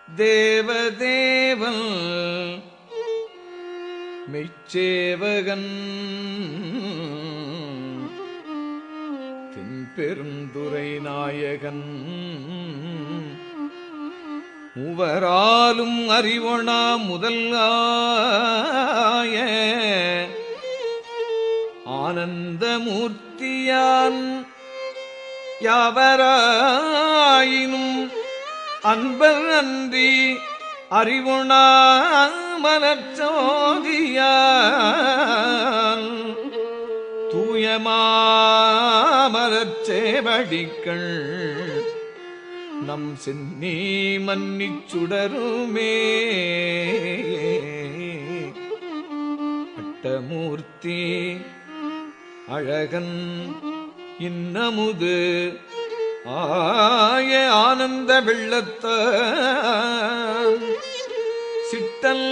தேவதேவன் மெய்ச்சேவகன் தென்பெருந்துரை நாயகன் மூவராலும் அறிவொணா முதல் ஆய ஆனந்தமூர்த்தியான் யாவராயினும் அன்பர் அன்றி அறிவுணா மலர்ச்சோதியான் தூயமாமலர்ச்சேவடிக்கள் நம் சென்னி மன்னிச் சுடருமே அட்டமூர்த்தி அழகன் இன்னமுது ஆய ஆனந்த வெள்ளத்த சிட்டல்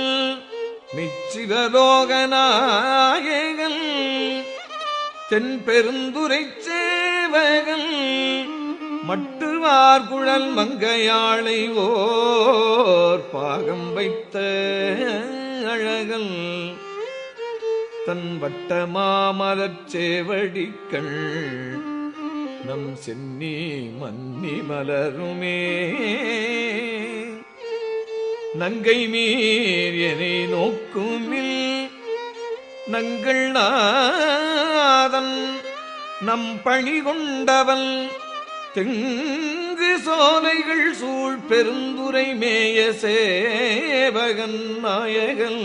மிச்சிவலோகநாயகன் தென் பெருந்துரை சேவகன் மட்டுவார் குழல் மங்கையாளை ஓர் பாகம் வைத்த அழகல் தன் வட்ட மாமலச் சேவடிக்கள் நம் சென்னி மன்னி மலருமே நங்கை மீர் எனை நோக்குமில் நங்கள் நாதன் நம் பணி கொண்டவன் தெங்கு சோலைகள் சூழ் பெருந்துரை மேய சேவகன் நாயகன்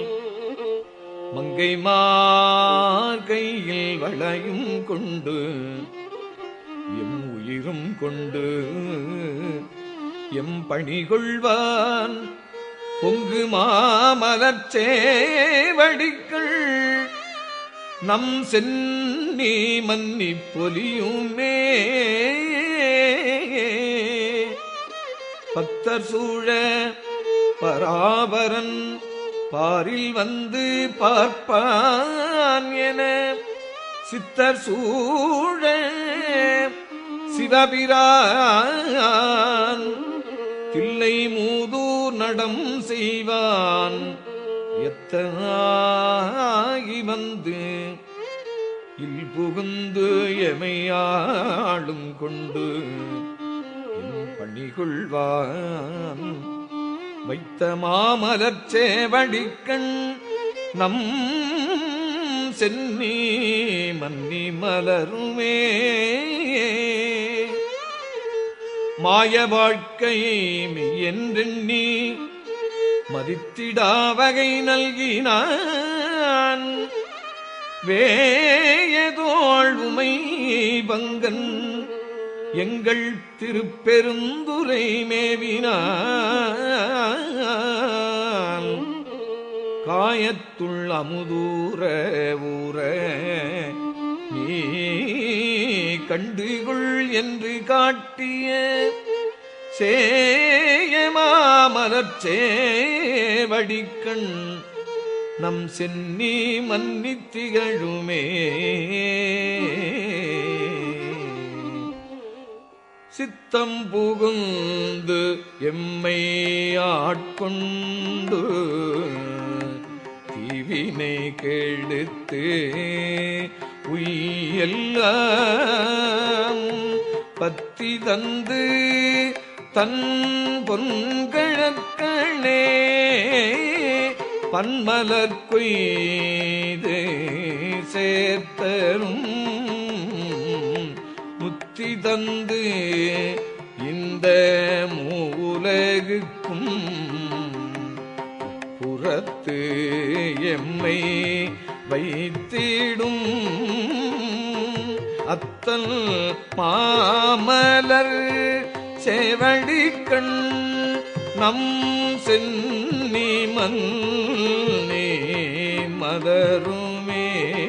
மங்கை கையில் வளையும் கொண்டு எம் உயிரும் கொண்டு எம் பணி கொள்வான் பொங்கு மாமலச் சேவடிக்கள் நம் சென்னி மன்னி பொலியுமே பத்தர் சூழ பராபரன் பாரில் வந்து பார்ப்பான் என சித்தர் சூழ சிவபிரான் தில்லை மூதூர் நடம் செய்வான் எத்தனாகி வந்து இல் புகுந்து எமையாளும் கொண்டு என் பணிகொள்வான் வைத்த மாமலர் சேவடிக்கண் நம் சென்னி மன்னி மலருமே மாய வாழ்க்கையை மெய்யென்றெண்ணி மதித்திடா வகை நல்கினான் வேயதோள் உமை பங்கன் எங்கள் திருப்பெருந்துரை மேவினான் காயத்துள் அமுதூர ஊர நீ கண்டுகொள் என்று காட்டிய சேயமாமலர் சேவடிக்கண் நம் சென்னி மன்னித் திகழுமே சித்தம் புகுந்து எம்மை ஆட்கொண்டு தீவினை கெடுத்து உய்யெல்லாம் பத்தி தந்து தன் பொன்கழற்கணே பன்மலர் கொய்து சேர்த்தரும் முத்தி தந்து இந்த மூலகுக்கும் புறத்து எம்மை வைத்திடும் அத்தல் மாமலர் சேவடிக்கண் நம் சென்னி மன்னி மதருமே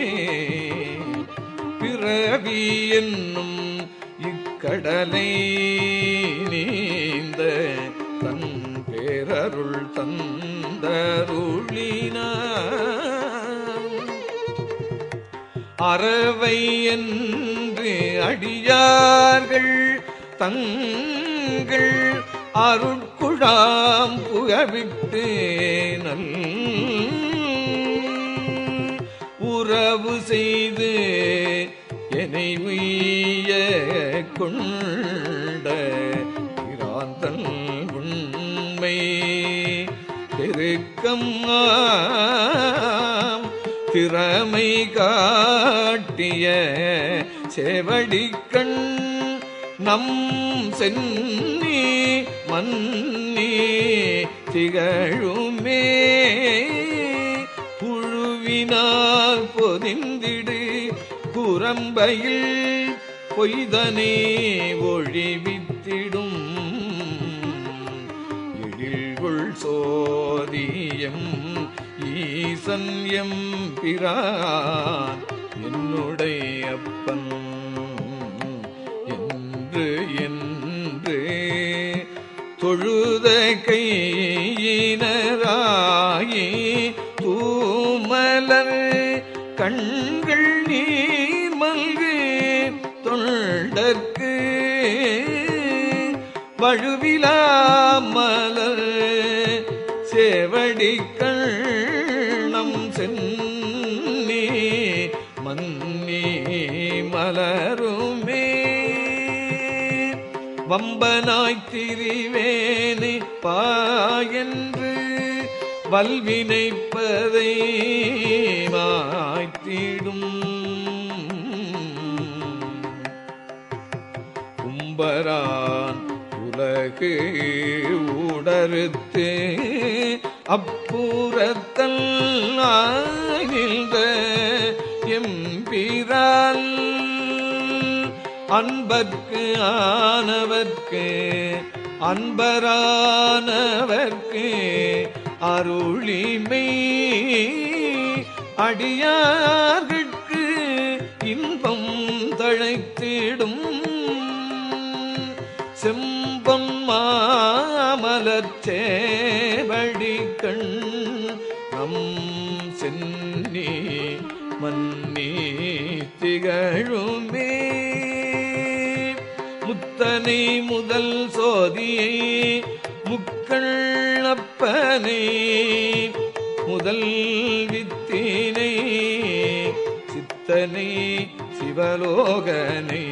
பிறவி என்னும் இக்கடலை நீந்த தன் பேரருள் தந்தருளினான் அறவை என்று அடியார்கள் தங்கள் அருட்குழாம் புகவிட்டு நல் உறவு செய்து என்னை உய்ய கொண்ட இராந்தல் உண்மை பெருக்கம் ஆம் திறமை காட்டிய செவடிக்கண் நம் சென்னி மன்னி திகழுமே புழுவினால் பொதிந்திடு குரம்பையில் பொய்தனே ஒழிவித்திடும் எழில்கொள் சோதியம் ஈசன் எம் பிரான் என்னுடைய அப்பன் என்று என்று தொழுத கையினராயி தூமலர் கண்கள் நீர் மல்கு தொண்டற்கு வழுவிலா மலர் சேவடிக்கள் நம் சென்னி மன்னி மலருமே வம்பனாய்த் திரிவேனே பாயென்று வல்வினைப்பதை மாய்த்திடும் கும்பரான் உலகு உடறுத்து அப்புறத்தல் ஆய்ந்த எம்பிரால் அன்பர்க்கு ஆனவர்க்கு அன்பரானவர்க்கு அருளிமை அடியார்கட்கு இன்பம் தழைத்திடும் செம்பம் மாமலர் சேவடி கண் நம் சென்னி மன்னி திகழுமே முத்தனை முதல் சோதியை முக்கள்ளப்பனை முதல் வித்தினை சித்தனை சிவலோகனை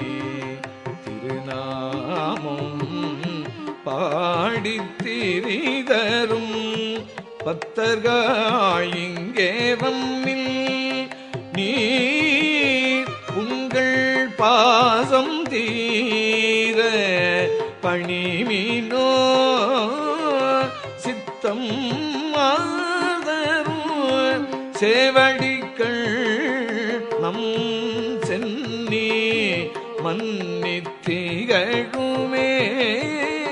திருநாமம் பாடித் திரிதரும் பத்தர்கள் இங்கே வம்மில் நீர் உங்கள் பாசம் தீர பணிமினோ சித்தம் மாதரும் சேவடிக்கள் நம் சென்னி மன்னித்திகழுமே